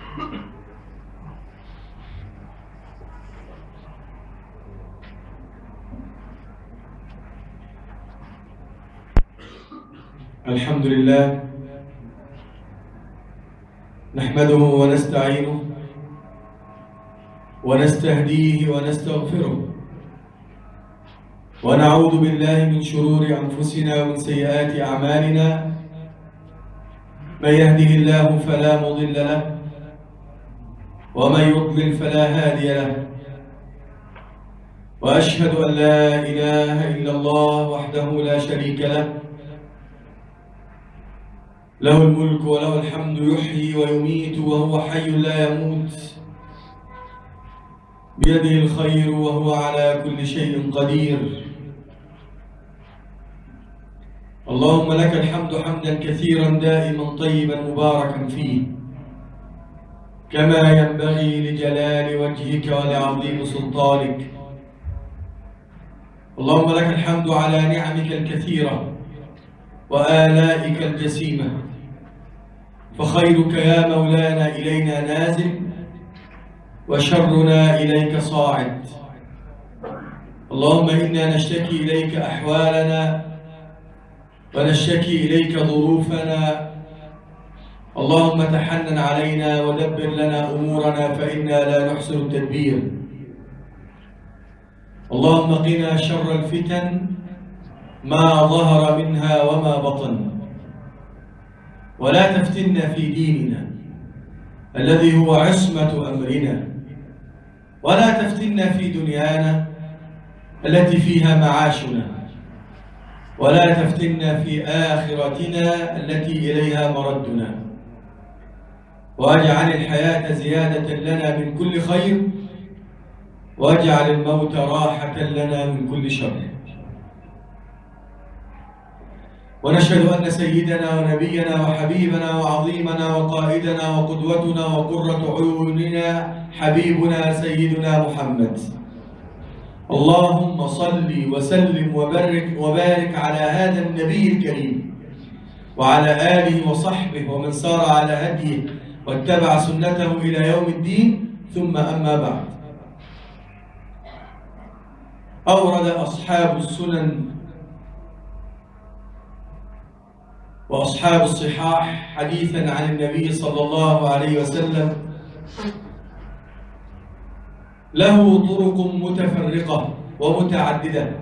الحمد لله نحمده ونستعينه ونستهديه ونستغفره ونعوذ بالله من شرور أنفسنا ومن سيئات أعمالنا من يهده الله فلا مضل له ومن يضلل فلا هادي له وأشهد أن لا إله إلا الله وحده لا شريك له له الملك وله الحمد يحيي ويميت وهو حي لا يموت بيده الخير وهو على كل شيء قدير اللهم لك الحمد حمدا كثيرا دائما طيبا مباركا فيه كما ينبغي لجلال وجهك ولعظيم سلطانك اللهم لك الحمد على نعمك الكثيره وآلائك الجسيمة فخيرك يا مولانا إلينا نازل وشرنا إليك صاعد اللهم إنا نشتكي إليك أحوالنا ونشتكي إليك ظروفنا اللهم تحنن علينا ودبر لنا أمورنا فإنا لا نحسن التدبير اللهم قنا شر الفتن ما ظهر منها وما بطن ولا تفتنا في ديننا الذي هو عصمة أمرنا ولا تفتنا في دنيانا التي فيها معاشنا ولا تفتنا في آخرتنا التي إليها مردنا واجعل الحياة زيادة لنا من كل خير واجعل الموت راحة لنا من كل شر ونشهد أن سيدنا ونبينا وحبيبنا وعظيمنا وقائدنا وقدوتنا وقرة عيوننا حبيبنا سيدنا محمد اللهم صل وسلم وبارك وبارك على هذا النبي الكريم وعلى آله وصحبه ومن سار على هديه واتبع سنته إلى يوم الدين ثم أما بعد أورد أصحاب السنن وأصحاب الصحاح حديثا عن النبي صلى الله عليه وسلم له طرق متفرقة ومتعددة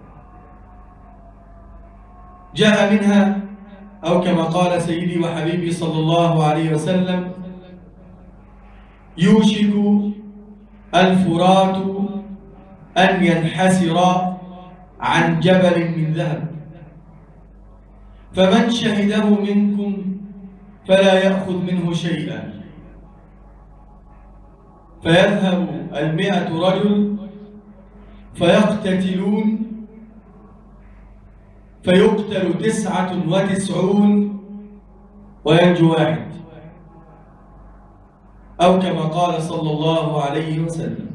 جاء منها أو كما قال سيدي وحبيبي صلى الله عليه وسلم يوشك الفرات أن ينحسر عن جبل من ذهب فمن شهده منكم فلا يأخذ منه شيئا فيذهب المئة رجل فيقتتلون فيقتل تسعة وتسعون وينجو واحد أو كما قال صلى الله عليه وسلم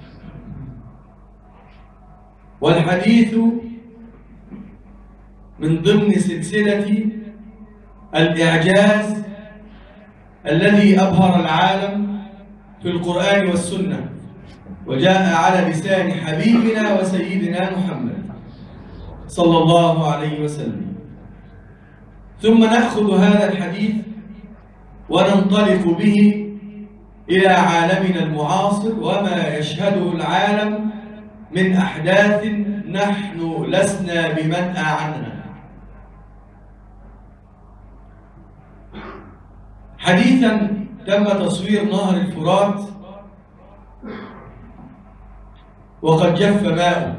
والحديث من ضمن سلسلة الإعجاز الذي أبهر العالم في القرآن والسنة وجاء على لسان حبيبنا وسيدنا محمد صلى الله عليه وسلم ثم نأخذ هذا الحديث وننطلق به إلى عالمنا المعاصر وما يشهده العالم من أحداث نحن لسنا بمنأى عنها حديثا تم تصوير نهر الفرات وقد جف ماؤه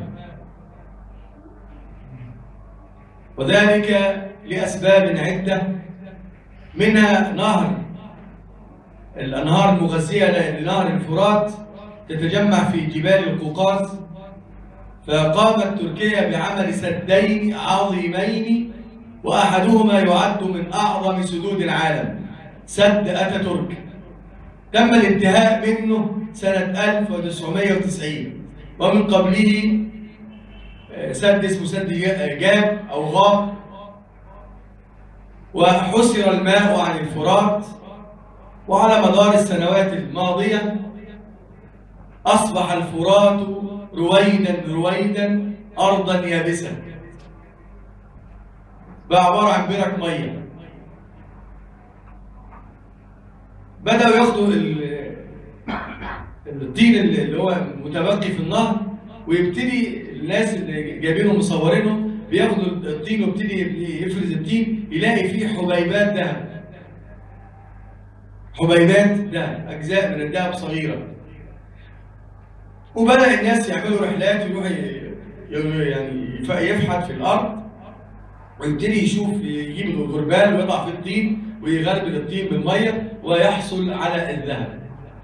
وذلك لأسباب عدة منها نهر الأنهار المغذية لنهر الفرات تتجمع في جبال القوقاز فقامت تركيا بعمل سدين عظيمين وأحدهما يعد من أعظم سدود العالم سد أتاتورك تم الانتهاء منه سنة 1990 ومن قبله سد اسمه سد جاب أو غاب وحسر الماء عن الفرات وعلى مدار السنوات الماضية أصبح الفرات رويدا رويدا أرضا يابسة بقى عبارة عن برك مية بدأوا ياخدوا الطين اللي هو متبقي في النهر ويبتدي الناس اللي جايبينه مصورينه بياخدوا الطين ويبتدي يفرز الطين يلاقي فيه حبيبات ذهب حبيبات ذهب اجزاء من الذهب صغيره وبدا الناس يعملوا رحلات يروح يعني يفحت في الارض ويبتدي يشوف يجيب الغربال ويضع في الطين ويغربل الطين بالميه ويحصل على الذهب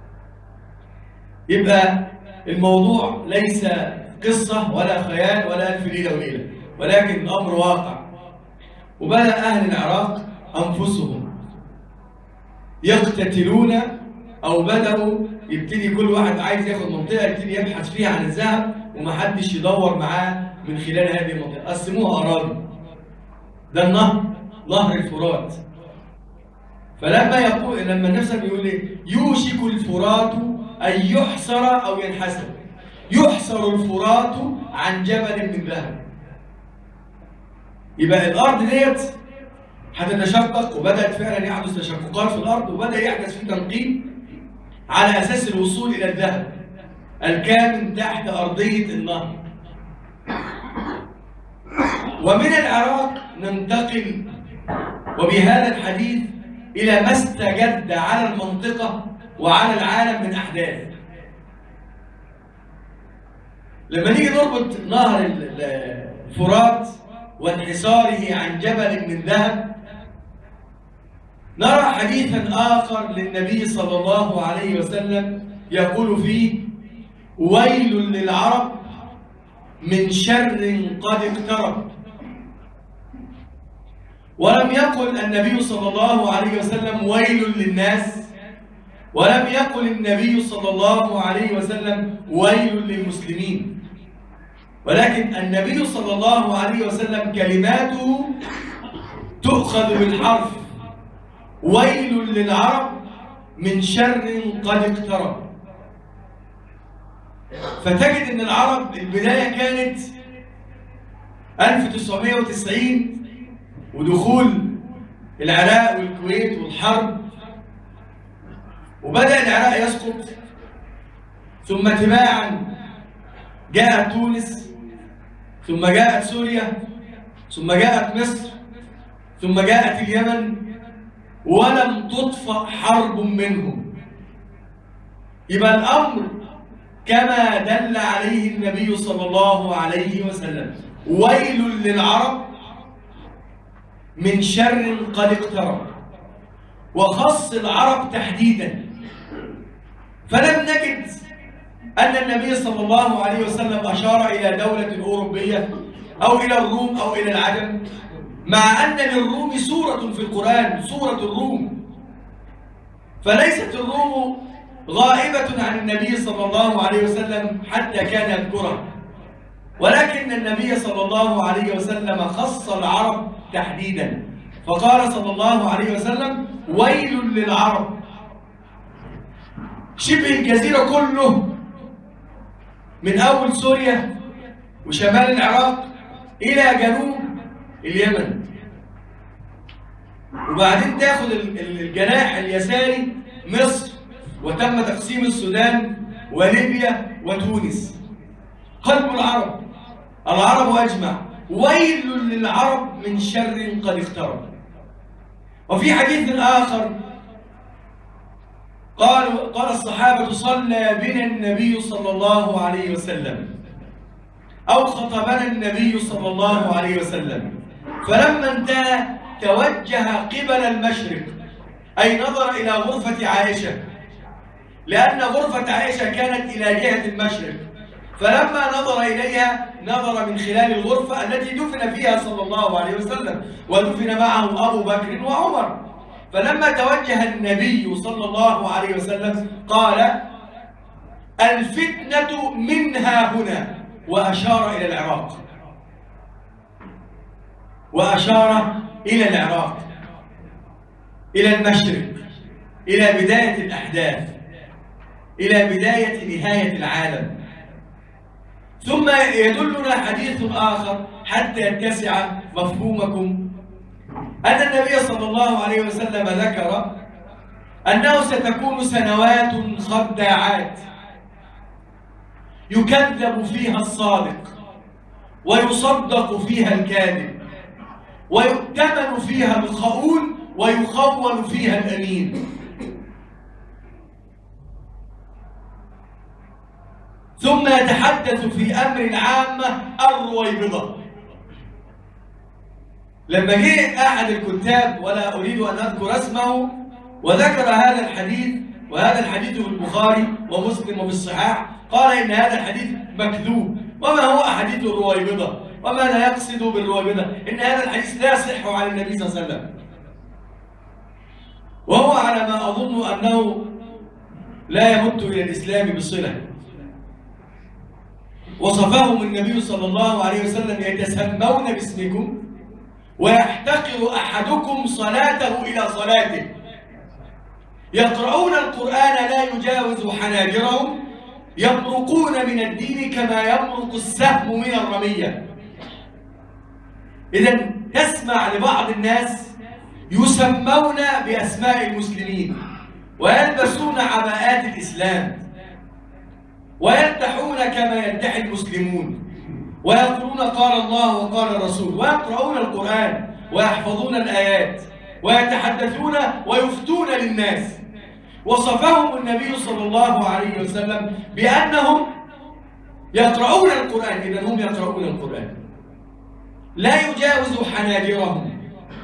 يبقى الموضوع ليس قصة ولا خيال ولا ألف ليلة وليلة ولكن الأمر واقع وبدأ أهل العراق أنفسهم يقتتلون أو بدأوا يبتدي كل واحد عايز ياخد منطقة يبتدي يبحث فيها عن الذهب ومحدش يدور معاه من خلال هذه المنطقة قسموها أراضي ده النهر نهر الفرات فلما يقول لما النبي بيقول ايه يوشك الفرات ان يحصر او ينحسر يحصر الفرات عن جبل من ذهب يبقى الارض ديت هتتشقق وبدات فعلا يحدث تشققات في الارض وبدا يحدث في تنقيب على اساس الوصول الى الذهب الكامن تحت ارضيه النهر ومن العراق ننتقل وبهذا الحديث إلى ما استجد على المنطقة وعلى العالم من أحداث لما نيجي نربط نهر الفرات وانحساره عن جبل من ذهب نرى حديثا آخر للنبي صلى الله عليه وسلم يقول فيه ويل للعرب من شر قد اقترب ولم يقل النبي صلى الله عليه وسلم ويل للناس ولم يقل النبي صلى الله عليه وسلم ويل للمسلمين ولكن النبي صلى الله عليه وسلم كلماته تؤخذ بالحرف ويل للعرب من شر قد اقترب فتجد ان العرب البدايه كانت 1990 ودخول العراق والكويت والحرب وبدأ العراق يسقط ثم تباعا جاءت تونس ثم جاءت سوريا ثم جاءت مصر ثم جاءت اليمن ولم تطفأ حرب منهم يبقى الأمر كما دل عليه النبي صلى الله عليه وسلم ويل للعرب من شر قد اقترب وخص العرب تحديدا فلم نجد أن النبي صلى الله عليه وسلم أشار إلى دولة أوروبية أو إلى الروم أو إلى العجم مع أن للروم سورة في القرآن سورة الروم فليست الروم غائبة عن النبي صلى الله عليه وسلم حتى كان يذكرها ولكن النبي صلى الله عليه وسلم خص العرب تحديدا فقال صلى الله عليه وسلم ويل للعرب شبه الجزيرة كله من أول سوريا وشمال العراق إلى جنوب اليمن وبعدين تاخد الجناح اليساري مصر وتم تقسيم السودان وليبيا وتونس قلب العرب العرب أجمع ويل للعرب من شر قد اقترب وفي حديث آخر قال قال الصحابة صلى بنا النبي صلى الله عليه وسلم أو خطبنا النبي صلى الله عليه وسلم فلما انتهى توجه قبل المشرق أي نظر إلى غرفة عائشة لأن غرفة عائشة كانت إلى جهة المشرق فلما نظر إليها نظر من خلال الغرفة التي دفن فيها صلى الله عليه وسلم ودفن معه أبو بكر وعمر فلما توجه النبي صلى الله عليه وسلم قال الفتنة منها هنا وأشار إلى العراق وأشار إلى العراق إلى المشرق إلى بداية الأحداث إلى بداية نهاية العالم ثم يدلنا حديث آخر حتى يتسع مفهومكم أن النبي صلى الله عليه وسلم ذكر أنه ستكون سنوات خداعات يكذب فيها الصادق ويصدق فيها الكاذب ويؤتمن فيها الخؤون ويخون فيها الأمين ثم يتحدث في أمر العامة الرويبضة لما جاء أحد الكتاب ولا أريد أن أذكر اسمه وذكر هذا الحديث وهذا الحديث في البخاري ومسلم وفي الصحاح قال إن هذا الحديث مكذوب وما هو أحاديث الرويبضة وماذا يقصد بالرويبضة إن هذا الحديث لا يصح عن النبي صلى الله عليه وسلم وهو على ما أظن أنه لا يمت إلى الإسلام بصلة وصفهم النبي صلى الله عليه وسلم يتسمون باسمكم ويحتقر أحدكم صلاته إلى صلاته يقرؤون القرآن لا يجاوز حناجرهم يمرقون من الدين كما يمرق السهم من الرمية إذا تسمع لبعض الناس يسمون بأسماء المسلمين ويلبسون عباءات الإسلام ويلتحون كما يلتحي المسلمون ويقولون قال الله وقال الرسول ويقرؤون القرآن ويحفظون الآيات ويتحدثون ويفتون للناس وصفهم النبي صلى الله عليه وسلم بأنهم يقرؤون القرآن إذا هم يقرؤون القرآن لا يجاوز حناجرهم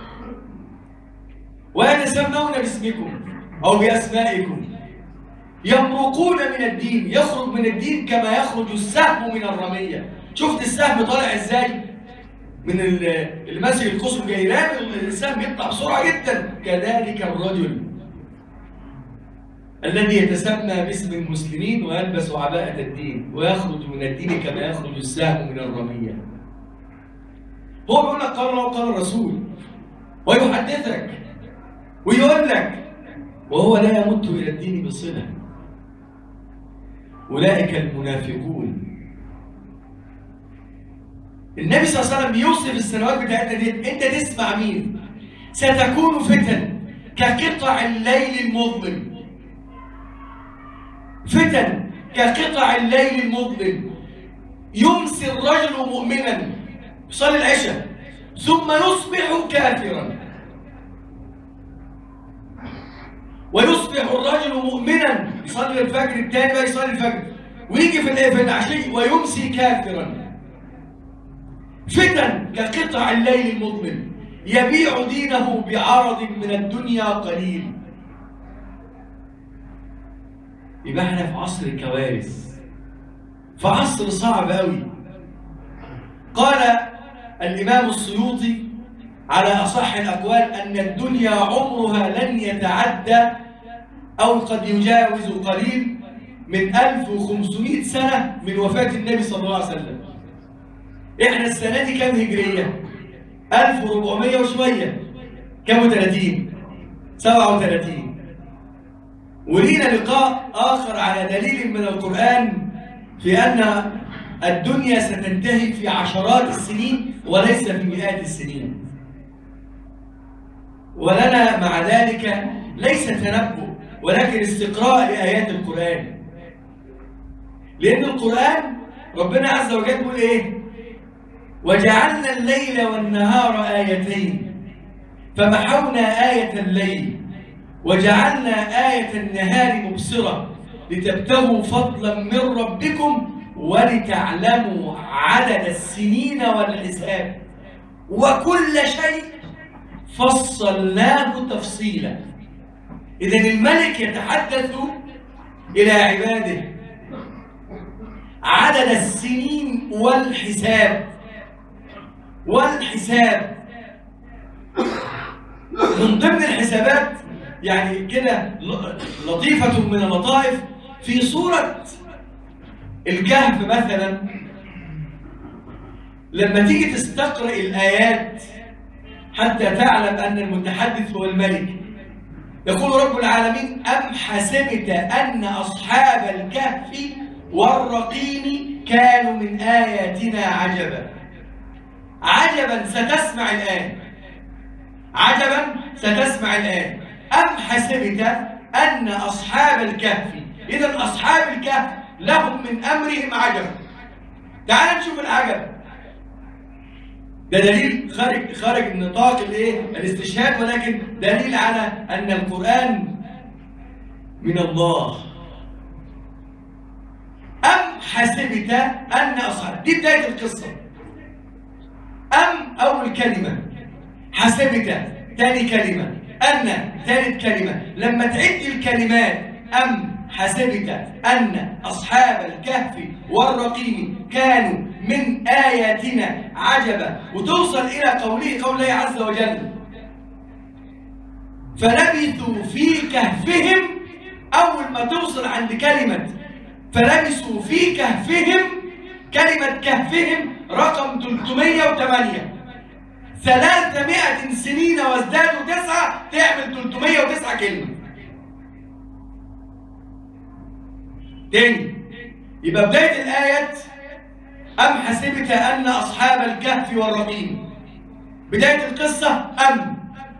ويتسمون باسمكم أو بأسمائكم يمرقون من الدين يخرج من الدين كما يخرج السهم من الرمية شفت السهم طالع ازاي من اللي ماسك القصر جاي رامي السهم يطلع بسرعة جدا كذلك الرجل الذي يتسمى باسم المسلمين ويلبس عباءة الدين ويخرج من الدين كما يخرج السهم من الرمية هو بيقول لك قال الله وقال الرسول ويحدثك ويقول لك وهو لا يمت إلى الدين بصلة أولئك المنافقون النبي صلى الله عليه وسلم بيوصف السنوات بتاعتنا دي انت تسمع مين ستكون فتن كقطع الليل المظلم فتن كقطع الليل المظلم يمسي الرجل مؤمنا يصلي العشاء ثم يصبح كافرا ويصبح الرجل مؤمنا يصلي الفجر الثاني بقى يصلي الفجر ويجي في في العشي ويمسي كافرا فتن كقطع الليل المظلم يبيع دينه بعرض من الدنيا قليل يبقى احنا في عصر الكوارث في عصر صعب قوي قال الامام السيوطي على اصح الاقوال ان الدنيا عمرها لن يتعدى او قد يجاوز قليل من 1500 سنه من وفاه النبي صلى الله عليه وسلم احنا السنه دي كام هجريه 1400 وشويه كام 30 37 ولينا لقاء آخر على دليل من القرآن في أن الدنيا ستنتهي في عشرات السنين وليس في مئات السنين ولنا مع ذلك ليس تنبؤ ولكن استقراء لآيات القرآن لأن القرآن ربنا عز وجل يقول إيه وجعلنا الليل والنهار آيتين فمحونا آية الليل وجعلنا آية النهار مبصرة لتبتغوا فضلا من ربكم ولتعلموا عدد السنين والحساب وكل شيء فصلناه تفصيلا إذا الملك يتحدث إلى عباده عدد السنين والحساب والحساب من ضمن الحسابات يعني كده لطيفة من اللطائف في سورة الكهف مثلا لما تيجي تستقرأ الآيات حتى تعلم أن المتحدث هو الملك يقول رب العالمين أم حسبت أن أصحاب الكهف والرقيم كانوا من آياتنا عجبا عجبا ستسمع الآن عجبا ستسمع الآن أم حسبت أن أصحاب الكهف إذا أصحاب الكهف لهم من أمرهم عجب تعال نشوف العجب ده دليل خارج خارج نطاق الايه الاستشهاد ولكن دليل على ان القران من الله ام حسبت ان اصحاب دي بدايه القصه ام اول كلمه حسبت ثاني كلمه ان ثالث كلمه لما تعد الكلمات ام حسبت أن أصحاب الكهف والرقيم كانوا من آياتنا عجبا وتوصل إلى قوله قول الله عز وجل فلبثوا في كهفهم أول ما توصل عند كلمة فلبثوا في كهفهم كلمة كهفهم رقم 308 300 سنين وازدادوا تسعة تعمل 309 كلمة تاني يبقى بداية الآية أم حسبت أن أصحاب الكهف والرقيم بداية القصة أم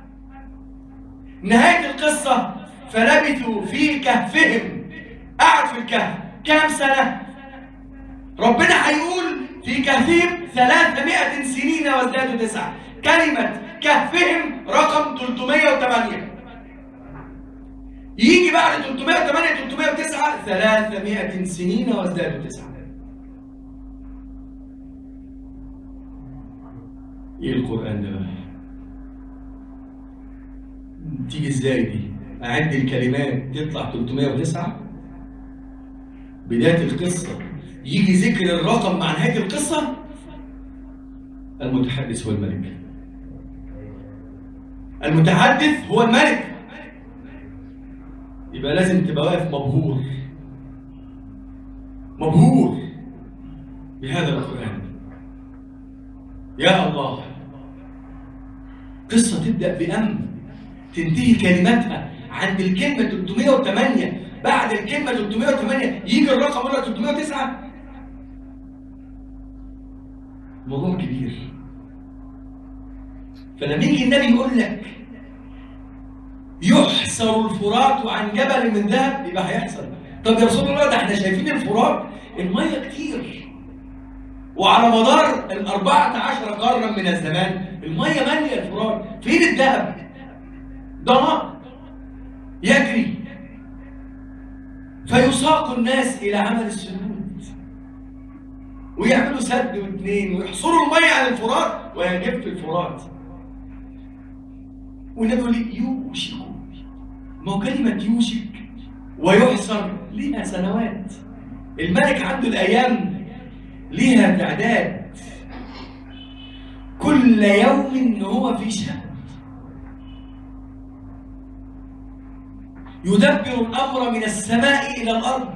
نهاية القصة فلبثوا في كهفهم قعد في الكهف كام سنة ربنا هيقول في كهفهم 300 سنين وازدادوا تسعة كلمة كهفهم رقم 308 يجي بعد 308 309 300 سنين وازدادوا تسعة ايه القرآن ده بقى؟ تيجي ازاي دي؟ أعد الكلمات تطلع 309 بداية القصة يجي ذكر الرقم مع نهاية القصة المتحدث هو الملك المتحدث هو الملك يبقى لازم تبقى واقف مبهور مبهور بهذا القرآن يا الله قصة تبدأ بأمن تنتهي كلماتها عند الكلمة 308 بعد الكلمة 308 يجي الرقم مرة 309 موضوع كبير فلما يجي النبي يقول لك يحسر الفرات عن جبل من ذهب يبقى هيحصل طب يا رسول الله ده احنا شايفين الفرات الميه كتير وعلى مدار ال 14 قرنا من الزمان الميه ماليه الفرات فين الذهب؟ ده نهر يجري فيساق الناس الى عمل السجود ويعملوا سد واثنين ويحصروا الميه على الفرات ويجف الفرات والنبي يقول لي يوشك ما هو كلمة يوشك ويحصر ليها سنوات الملك عنده الأيام ليها تعداد كل يوم هو في شأن يدبر الأمر من السماء إلى الأرض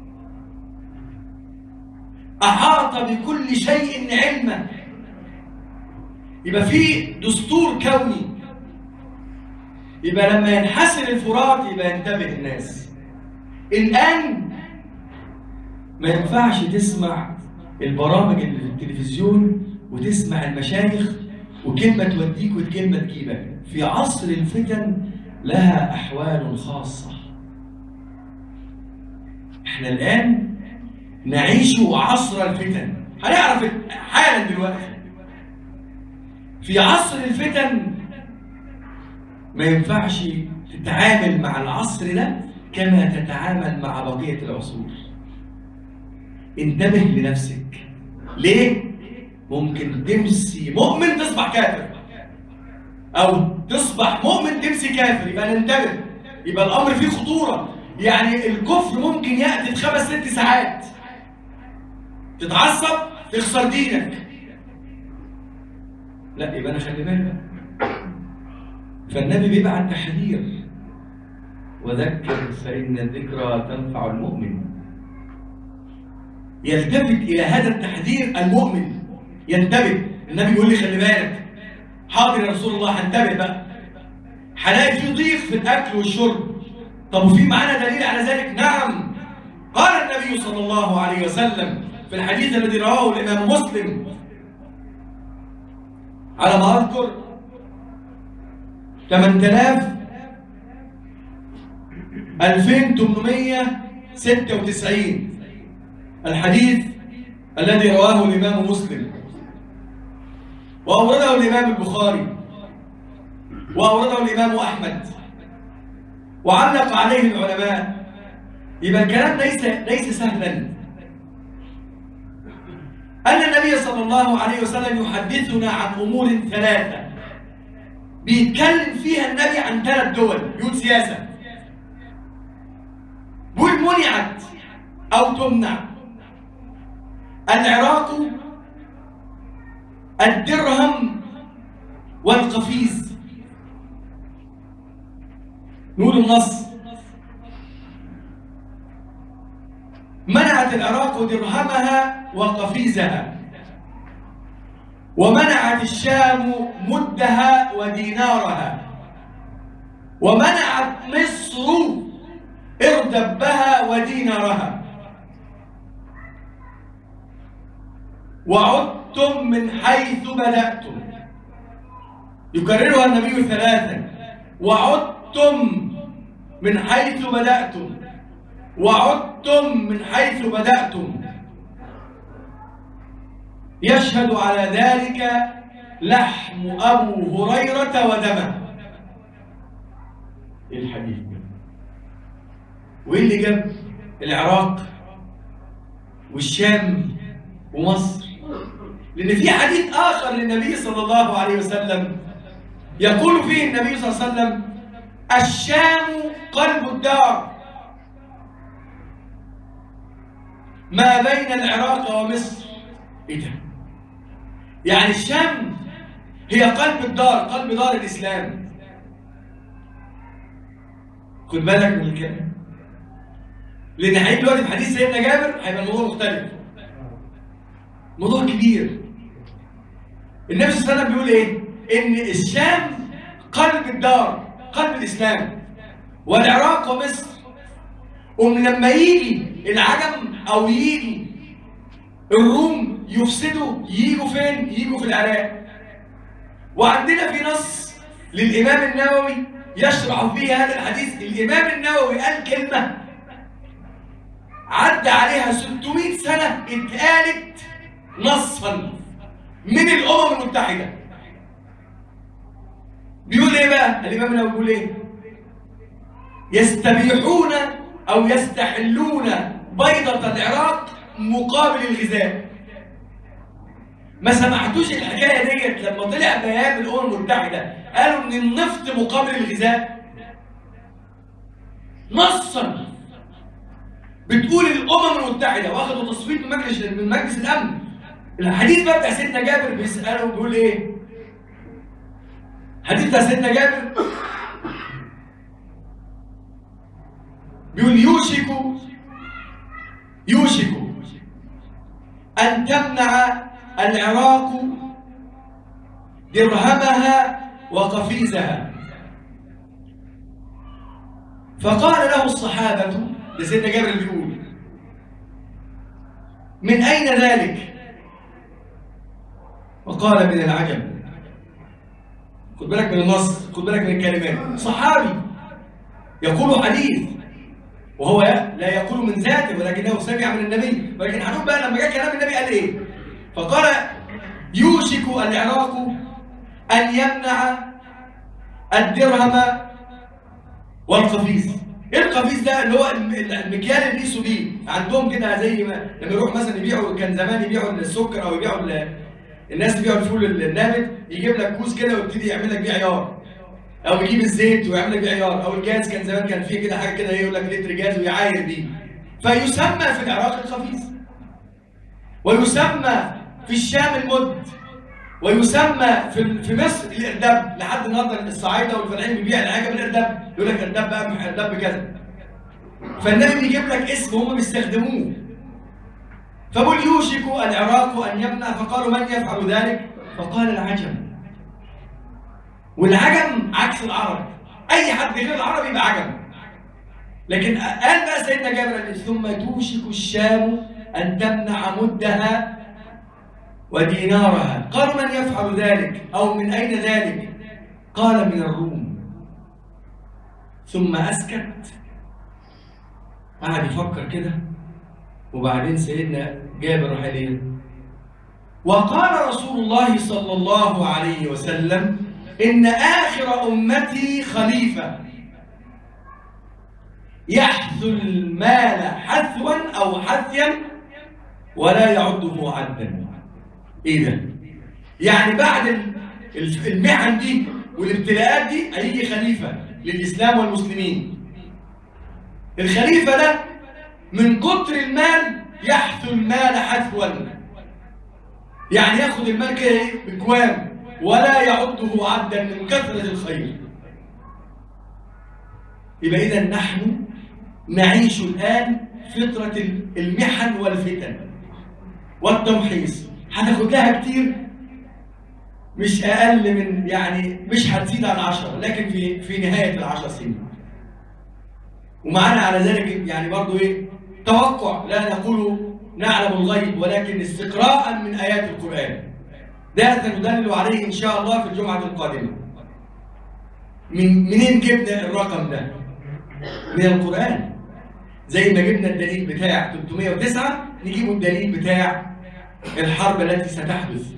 أحاط بكل شيء علما يبقى في دستور كوني يبقى لما ينحسر الفرات يبقى ينتبه الناس الآن ما ينفعش تسمع البرامج اللي في التلفزيون وتسمع المشايخ وكلمة توديك وكلمة تجيبك في عصر الفتن لها أحوال خاصة احنا الآن نعيش عصر الفتن هنعرف حالا دلوقتي في عصر الفتن ما ينفعش تتعامل مع العصر ده كما تتعامل مع بقية العصور انتبه لنفسك ليه؟ ممكن تمسي مؤمن تصبح كافر او تصبح مؤمن تمسي كافر يبقى ننتبه يبقى الامر فيه خطوره يعني الكفر ممكن ياتي في خمس ست ساعات تتعصب تخسر دينك لا يبقى انا خلي بالك فالنبي بيبعت تحذير وذكر فإن الذكرى تنفع المؤمن يلتفت إلى هذا التحذير المؤمن ينتبه النبي يقول لي خلي بالك حاضر يا رسول الله هنتبه بقى هلاقي في ضيق في الاكل والشرب طب وفي معانا دليل على ذلك نعم قال النبي صلى الله عليه وسلم في الحديث الذي رواه الامام مسلم على ما اذكر 8000 2896 الحديث الذي رواه الإمام مسلم وأورده الإمام البخاري وأورده الإمام أحمد وعلق عليه العلماء يبقى الكلام ليس ليس سهلا أن النبي صلى الله عليه وسلم يحدثنا عن أمور ثلاثة بيتكلم فيها النبي عن ثلاث دول يقول سياسة بيقول منعت أو تمنع العراق الدرهم والقفيز نقول النص منعت العراق درهمها وقفيزها ومنعت الشام مدها ودينارها ومنعت مصر اردبها ودينارها وعدتم من حيث بدأتم يكررها النبي ثلاثا وعدتم من حيث بدأتم وعدتم من حيث بدأتم يشهد على ذلك لحم أبو هريرة ودمه إيه الحديث وإيه اللي جاب العراق والشام ومصر لأن في حديث آخر للنبي صلى الله عليه وسلم يقول فيه النبي صلى الله عليه وسلم الشام قلب الدار ما بين العراق ومصر ايه ده يعني الشام هي قلب الدار قلب دار الاسلام خد بالك من الكلام لان هيجي دلوقتي في حديث سيدنا جابر هيبقى الموضوع مختلف موضوع كبير النبي صلى الله عليه وسلم بيقول ايه ان الشام قلب الدار قلب الاسلام والعراق ومصر ومن لما يجي العجم او يجي الروم يفسدوا يجوا فين يجوا في العراق وعندنا في نص للامام النووي يشرح فيه هذا الحديث الامام النووي قال كلمه عدى عليها 600 سنه اتقالت نصا من الامم المتحده بيقول ايه بقى الامام النووي بيقول ايه يستبيحون او يستحلون بيضة العراق مقابل الغذاء ما سمعتوش الحكايه ديت لما طلع بيان الامم المتحده قالوا ان النفط مقابل الغذاء نصا بتقول الامم المتحده واخدوا تصويت من مجلس من مجلس الامن الحديث بقى بتاع سيدنا جابر بيساله بيقول ايه؟ حديث بتاع سيدنا جابر بيقول يوشك يوشك أن تمنع العراق درهمها وقفيزها فقال له الصحابة لسيدنا جابر بيقول من أين ذلك؟ وقال من العجم خد بالك من النص خد بالك من الكلمات صحابي يقول حديث وهو لا يقول من ذاته ولكنه سمع من النبي ولكن هنقول بقى لما جاء كلام النبي قال ايه فقال يوشك العراق ان يمنع الدرهم والقفيز ايه القفيز ده اللي هو المكيال اللي بيقيسوا بيه عندهم كده زي ما لما يروح مثلا يبيعوا كان زمان يبيعوا السكر او يبيعوا الناس بيبيعوا الفول النابت يجيب لك كوز كده ويبتدي يعمل لك بيه عيار او يجيب الزيت ويعمل لك بيه عيار او الجاز كان زمان كان فيه كده حاجه كده يقول لك لتر جاز ويعاير بيه فيسمى في العراق الخفيز ويسمى في الشام المد ويسمى في في مصر الارداب لحد النهارده الصعايده والفلاحين بيبيع الحاجه بالارداب يقول لك ارداب بقى ارداب بكذا فالنبي بيجيب لك اسم هم بيستخدموه فقل يوشك العراق ان يمنع فقالوا من يفعل ذلك فقال العجم والعجم عكس العرب اي حد غير العربي يبقى عجم لكن قال بقى سيدنا جابر ثم توشك الشام ان تمنع مدها ودينارها قال من يفعل ذلك او من اين ذلك قال من الروم ثم اسكت قعد يفكر كده وبعدين سيدنا جابر راح إيه؟ وقال رسول الله صلى الله عليه وسلم إن آخر أمتي خليفة يحث المال حثوا أو حثيا ولا يعده عدا إيه ده؟ يعني بعد المحن دي والابتلاءات دي هيجي خليفة للإسلام والمسلمين الخليفة ده من كتر المال يحثو المال حثوا يعني ياخد المال كده بكوام ولا يعده عدا من كثرة الخير يبقى إذا نحن نعيش الآن فترة المحن والفتن والتمحيص هتاخد لها كتير مش أقل من يعني مش هتزيد عن عشرة لكن في في نهاية العشر سنين ومعنا على ذلك يعني برضو إيه توقع لا نقول نعلم الغيب ولكن استقراء من آيات القرآن ده سندلل عليه إن شاء الله في الجمعة القادمة من منين جبنا الرقم ده؟ من القرآن زي ما جبنا الدليل بتاع 309 نجيب الدليل بتاع الحرب التي ستحدث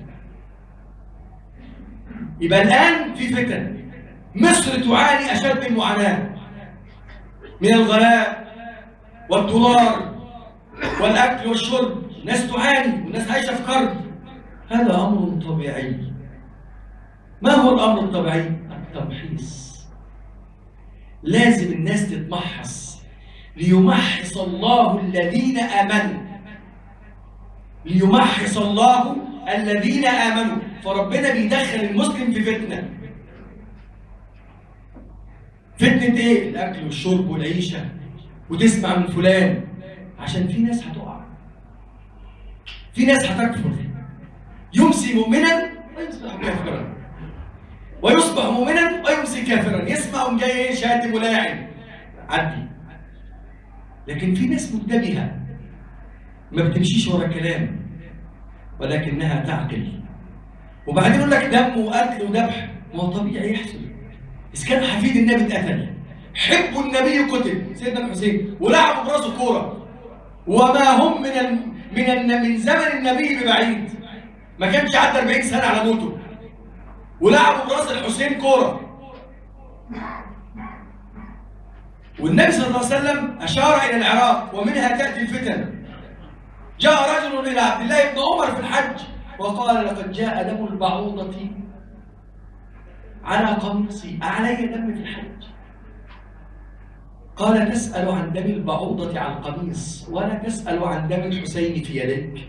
يبقى الآن في فتن مصر تعاني أشد المعاناة من الغلاء والدولار والأكل والشرب ناس تعاني والناس عايشة في كرب هذا أمر طبيعي ما هو الأمر الطبيعي؟ التمحيص لازم الناس تتمحص ليمحص الله الذين آمنوا ليمحص الله الذين آمنوا فربنا بيدخل المسلم في فتنة فتنة ايه؟ الأكل والشرب والعيشة وتسمع من فلان عشان في ناس هتقع في ناس هتكفر يمسي مؤمنا ويصبح كافرا ويصبح مؤمنا ويمسي كافرا يسمع من جاي ايه شاتم ولاعن عدي لكن في ناس منتبهه ما بتمشيش ورا كلام ولكنها تعقل وبعدين يقول لك دم وقتل وذبح ما هو طبيعي يحصل اذا كان حفيد النبي اتقتل حب النبي قتل سيدنا الحسين ولعبوا براسه كوره وما هم من ال... من ال... من زمن النبي ببعيد ما كانش عدى 40 سنه على موته ولعبوا براس الحسين كوره والنبي صلى الله عليه وسلم اشار الى العراق ومنها تاتي الفتن جاء رجل الى عبد الله بن عمر في الحج وقال لقد جاء دم البعوضه على قميصي أعلي دم في الحج قال تسأل عن دم البعوضة على القميص ولا تسأل عن دم الحسين في يديك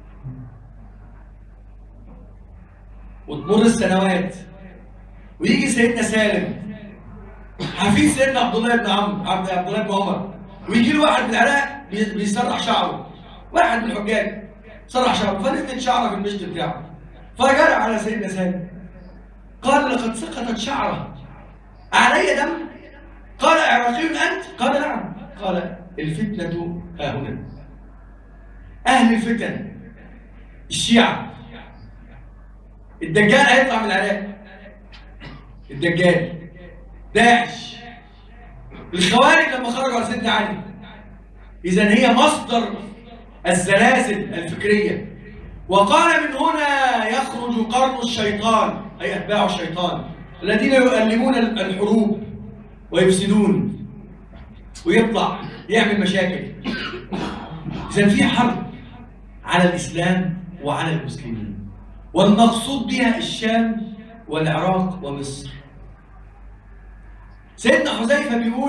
وتمر السنوات ويجي سيدنا سالم حفيد سيدنا عبد الله بن عمرو عبد عبد الله بن عمر ويجي له واحد من العراق بيسرح شعره واحد من الحجاج سرح شعره فنزلت شعره في المشط بتاعه فجرى على سيدنا سالم قال لقد سقطت شعره علي دم قال عراقي أنت قال نعم قال الفتنة ها هنا أهل الفتن الشيعة الدجال هيطلع من العراق الدجال داعش الخوارج لما خرجوا على سيدنا علي إذا هي مصدر الزلازل الفكرية وقال من هنا يخرج قرن الشيطان أي أتباع الشيطان الذين يؤلمون الحروب ويفسدون ويطلع يعمل مشاكل إذا في حرب على الإسلام وعلى المسلمين والمقصود بها الشام والعراق ومصر سيدنا حذيفة بيقول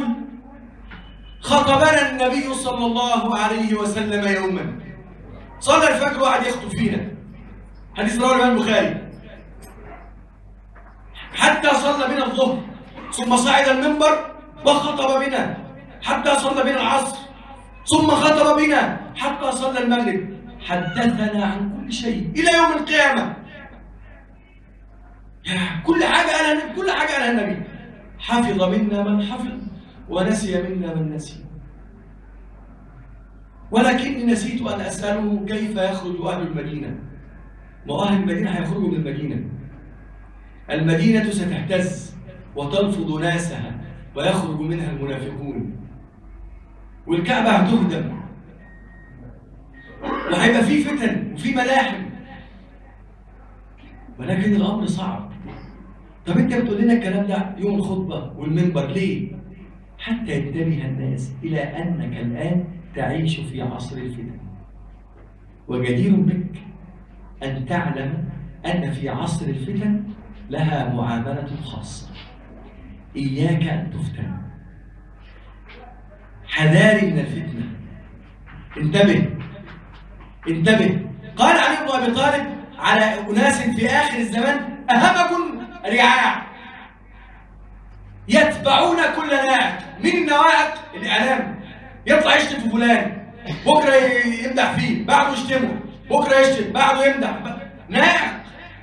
خطبنا النبي صلى الله عليه وسلم يوما صلى الفجر وقعد يخطب فينا حديث رواه الإمام البخاري حتى صلى بنا الظهر ثم صعد المنبر وخطب بنا حتى صلى بنا العصر ثم خطب بنا حتى صلى المغرب حدثنا عن كل شيء إلى يوم القيامة يا كل حاجة قالها النبي كل حاجة قالها النبي حفظ منا من حفظ ونسي منا من نسي ولكني نسيت أن أسأله كيف يخرج أهل المدينة وأهل المدينة هيخرجوا من المدينة المدينة ستهتز وتلفظ ناسها ويخرج منها المنافقون والكعبة هتهدم وهيبقى في فتن وفي ملاحم ولكن الأمر صعب طب أنت بتقول لنا الكلام ده يوم الخطبة والمنبر ليه؟ حتى ينتبه الناس إلى أنك الآن تعيش في عصر الفتن وجدير بك أن تعلم أن في عصر الفتن لها معاملة خاصة إياك أن تفتن حذاري من الفتنة انتبه انتبه قال علي بن أبي طالب على أناس في آخر الزمان أهمكم رعاع يتبعون كل ناعق من النواعق الإعلام يطلع يشتم في فلان بكرة يمدح فيه بعده يشتمه بكرة يشتم بعده يمدح ناعق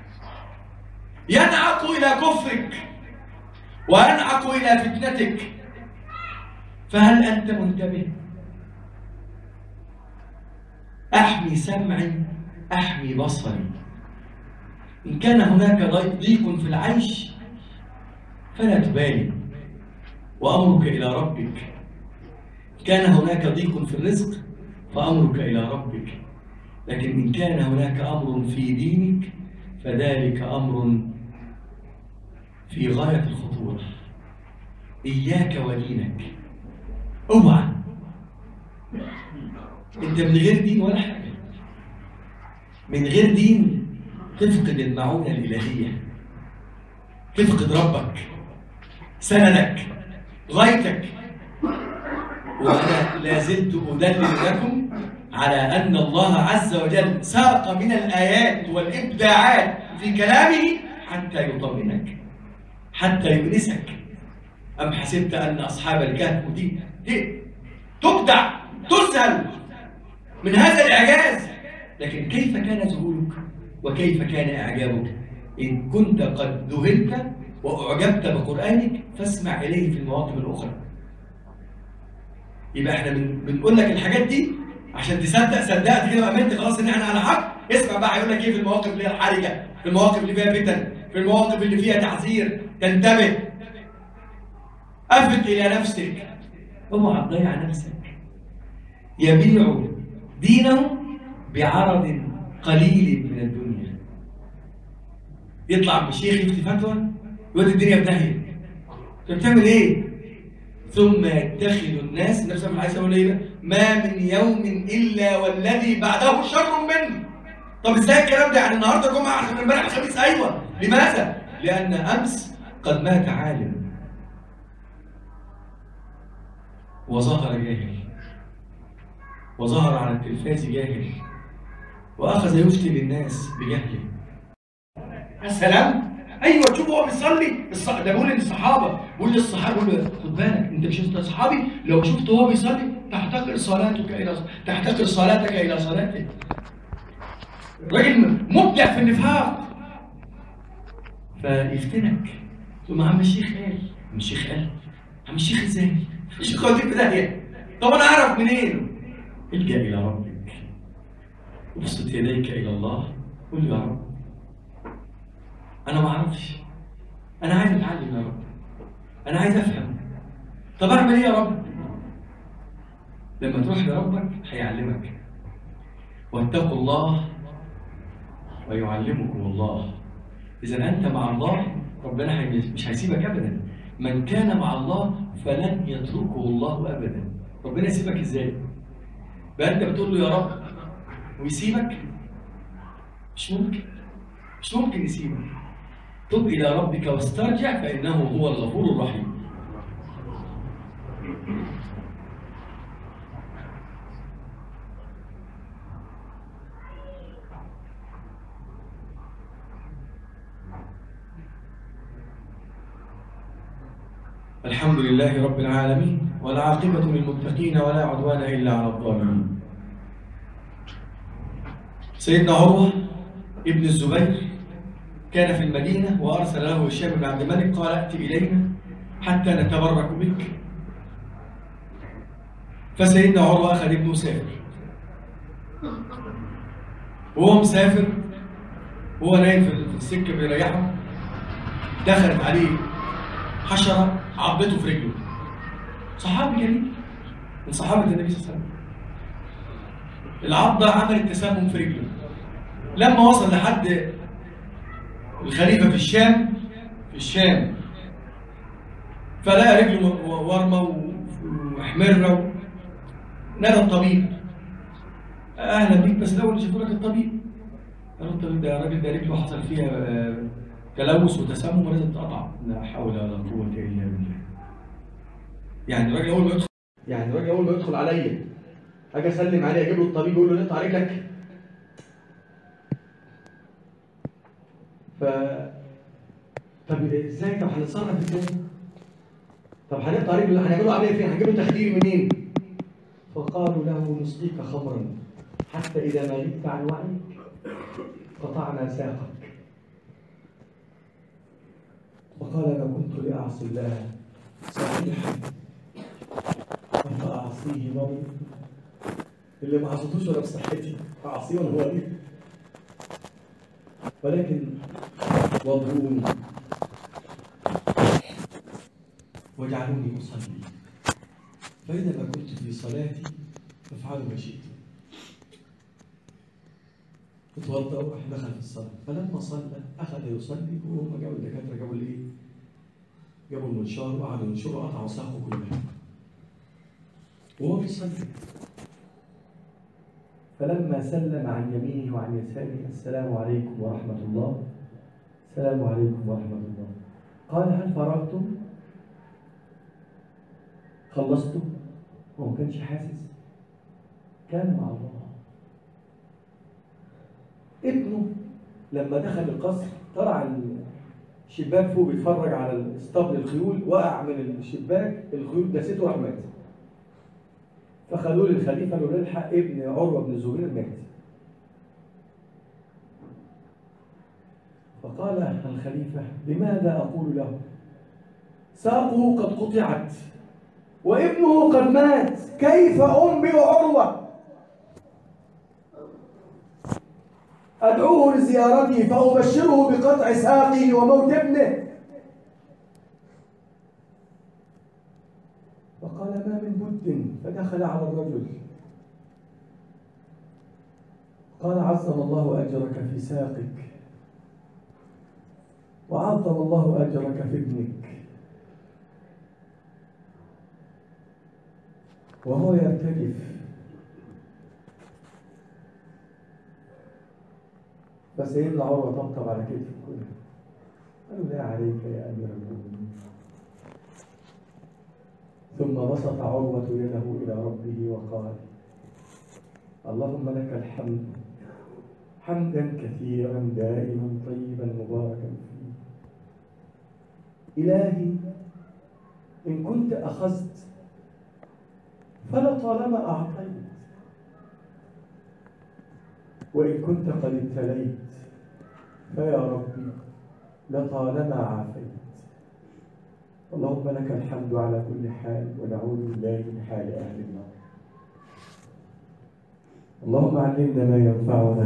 ينعق إلى كفرك وينعق إلى فتنتك فهل أنت منتبه؟ أحمي سمعي أحمي بصري إن كان هناك ضيق في العيش فلا تبالي وأمرك إلى ربك كان هناك ضيق في الرزق فأمرك إلى ربك لكن إن كان هناك أمر في دينك فذلك أمر في غاية الخطورة إياك ودينك اوعى انت من غير دين ولا حاجة من غير دين تفقد المعونة الإلهية تفقد ربك سندك غايتك وأنا لا زلت أدلل لكم على أن الله عز وجل ساق من الآيات والإبداعات في كلامه حتى يطمئنك حتى يؤنسك أم حسبت أن أصحاب الكهف دي, دي تبدع تسهل من هذا الإعجاز لكن كيف كان ذهولك وكيف كان إعجابك إن كنت قد ذهلت وأعجبت بقرآنك فاسمع إليه في المواطن الأخرى يبقى احنا بنقول لك الحاجات دي عشان تصدق صدقت كده وامنت خلاص ان احنا على حق اسمع بقى هيقول لك ايه في المواقف اللي هي الحرجه في المواقف اللي فيها فتن في المواقف اللي فيها تحذير تنتبه افت الى نفسك اوعى تضيع نفسك يبيع دينه بعرض قليل من الدنيا يطلع بشيخ يفتي فتوى يودي الدنيا في داهيه انت بتعمل ايه؟ ثم يتخذ الناس النبي صلى الله عليه وسلم ايه ما من يوم الا والذي بعده شر منه طب ازاي الكلام ده يعني النهارده جمعه عشان امبارح الخميس ايوه لماذا؟ لان امس قد مات عالم وظهر جاهل وظهر على التلفاز جاهل واخذ يفتي للناس بجهله السلام ايوه تشوف هو بيصلي الص... ده بيقول للصحابه بيقول للصحابه بيقول خد بالك انت مش انت صحابي لو شفت هو بيصلي تحتقر صلاتك الى تحتقر صلاتك الى صلاته راجل مبدع في النفاق فيفتنك ثم عم الشيخ قال عم الشيخ قال عم الشيخ ازاي؟ الشيخ وديك في داهيه طب انا اعرف منين؟ الجا الى ربك ابسط يديك الى الله قل يا رب انا ما اعرفش انا عايز اتعلم يا رب انا عايز افهم طب اعمل ايه يا رب لما تروح لربك هيعلمك واتقوا الله ويعلمكم الله اذا انت مع الله ربنا مش هيسيبك ابدا من كان مع الله فلن يتركه الله ابدا ربنا يسيبك ازاي بقى انت بتقول له يا رب ويسيبك مش ممكن مش ممكن يسيبك تب إلى ربك واسترجع فإنه هو الغفور الرحيم الحمد لله رب العالمين والعاقبة للمتقين ولا عدوان إلا على الظالمين سيدنا عروة ابن الزبير كان في المدينة وأرسل له هشام بن عبد الملك قال ائت إلينا حتى نتبرك بك فسيدنا عروة أخذ ابنه وسافر وهو مسافر وهو نايم في السكة بيريحه دخلت عليه حشرة عضته في رجله صحابي جليل من صحابة النبي صلى الله عليه وسلم العضة عملت تسمم في رجله لما وصل لحد الخليفة في الشام في الشام فلقى رجله ورمة ومحمرة نادى الطبيب أهلا بيك بس الأول شافوا لك الطبيب قالوا الطبيب ده الراجل ده رجله حصل فيها آه، تلوث وتسمم ولازم تقطع لا حول ولا قوة إلا بالله يعني الراجل أول ما يدخل يعني الراجل أول ما يدخل عليا أجي أسلم عليه أجيب له الطبيب يقول له نقطع رجلك ف طب ازاي طب هنتصرف ازاي؟ طب هنقطع رجله هنعمل له عمليه فين؟ هنجيب له تخدير منين؟ فقالوا له نسقيك خمرا حتى اذا ما غبت عن وعيك قطعنا ساقك وقال انا كنت لاعصي الله صحيحا فاعصيه مريض اللي ما عصيتوش ولا بصحتي اعصيه ولا هو ولكن واضروني واجعلوني أصلي فإذا ما كنت في صلاتي فافعلوا ما شئتم اتوضا وراح دخل في الصلاه فلما صلى اخذ يصلي وهم جابوا الدكاتره جابوا الايه؟ جابوا المنشار وقعدوا ينشروا قطعوا ساقه كلها وهو بيصلي فلما سلم عن يمينه وعن يساره السلام عليكم ورحمة الله السلام عليكم ورحمة الله قال هل فرغتم؟ خلصتم؟ هو ما كانش حاسس كان مع الله ابنه لما دخل القصر طلع الشباك فوق بيتفرج على اسطبل الخيول وقع من الشباك الخيول دسته وراح مات فخلوه للخليفة قالوا الحق ابن عروة بن الزبير مات فقال الخليفة لماذا أقول له ساقه قد قطعت وابنه قد مات كيف أنبئ عروة أدعوه لزيارتي فأبشره بقطع ساقه وموت ابنه فدخل على الرجل قال عظم الله أجرك في ساقك وعظم الله أجرك في ابنك وهو يرتجف فسيدنا عروة طبطب على كتفه كله قالوا لا عليك يا أمير المؤمنين ثم بسط عروة يده إلى ربه وقال اللهم لك الحمد حمدا كثيرا دائما طيبا مباركا فيه إلهي إن كنت أخذت فلطالما أعطيت وإن كنت قد ابتليت فيا ربي لطالما عافيت اللهم لك الحمد على كل حال ونعوذ بالله من حال أهل النار اللهم علمنا ما ينفعنا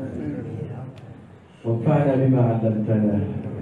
وانفعنا بما علمتنا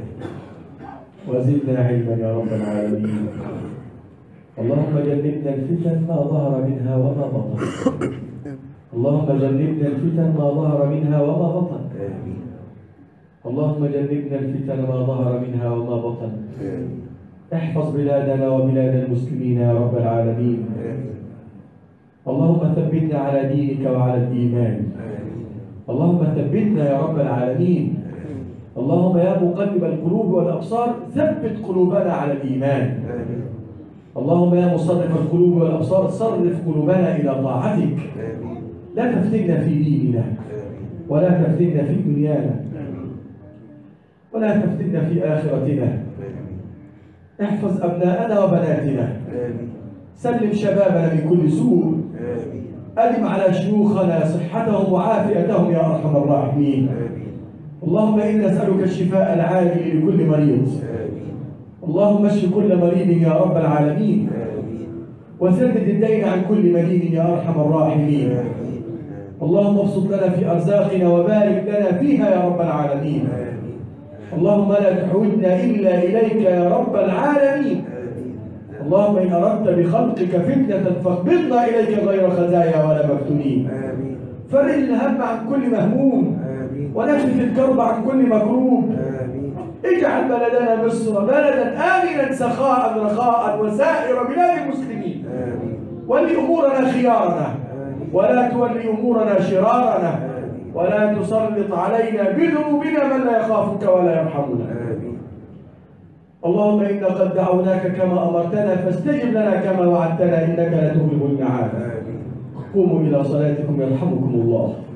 وزدنا علما يا رب العالمين اللهم جنبنا الفتن ما ظهر منها وما بطن اللهم جنبنا الفتن ما ظهر منها وما بطن اللهم جنبنا الفتن ما ظهر منها وما بطن احفظ بلادنا وبلاد المسلمين يا رب العالمين اللهم ثبتنا على دينك وعلى الإيمان اللهم ثبتنا يا رب العالمين اللهم يا مقلب القلوب والأبصار ثبت قلوبنا على الإيمان اللهم يا مصرف القلوب والأبصار صرف قلوبنا إلى طاعتك لا تفتنا في ديننا ولا تفتنا في دنيانا ولا تفتنا في آخرتنا احفظ أبناءنا وبناتنا سلم شبابنا من كل سوء أدم على شيوخنا صحتهم وعافيتهم يا أرحم الراحمين اللهم إنا نسألك الشفاء العاجل لكل مريض اللهم اشف كل مريض يا رب العالمين وسدد الدين عن كل مدين يا ارحم الراحمين اللهم ابسط لنا في ارزاقنا وبارك لنا فيها يا رب العالمين اللهم لا تحوجنا الا اليك يا رب العالمين اللهم ان اردت بخلقك فتنه فاقبضنا اليك غير خزايا ولا مفتونين فرج الهم عن كل مهموم ونكشف الكرب عن كل مكروب اجعل بلدنا مصر بلدا امنا سخاء رخاء وسائر بلاد المسلمين ول امورنا خيارنا ولا تولي امورنا شرارنا ولا تسلط علينا بذنوبنا من لا يخافك ولا يرحمنا اللهم انا قد دعوناك كما امرتنا فاستجب لنا كما وعدتنا انك لا تغلب الميعاد قوموا الى صلاتكم يرحمكم الله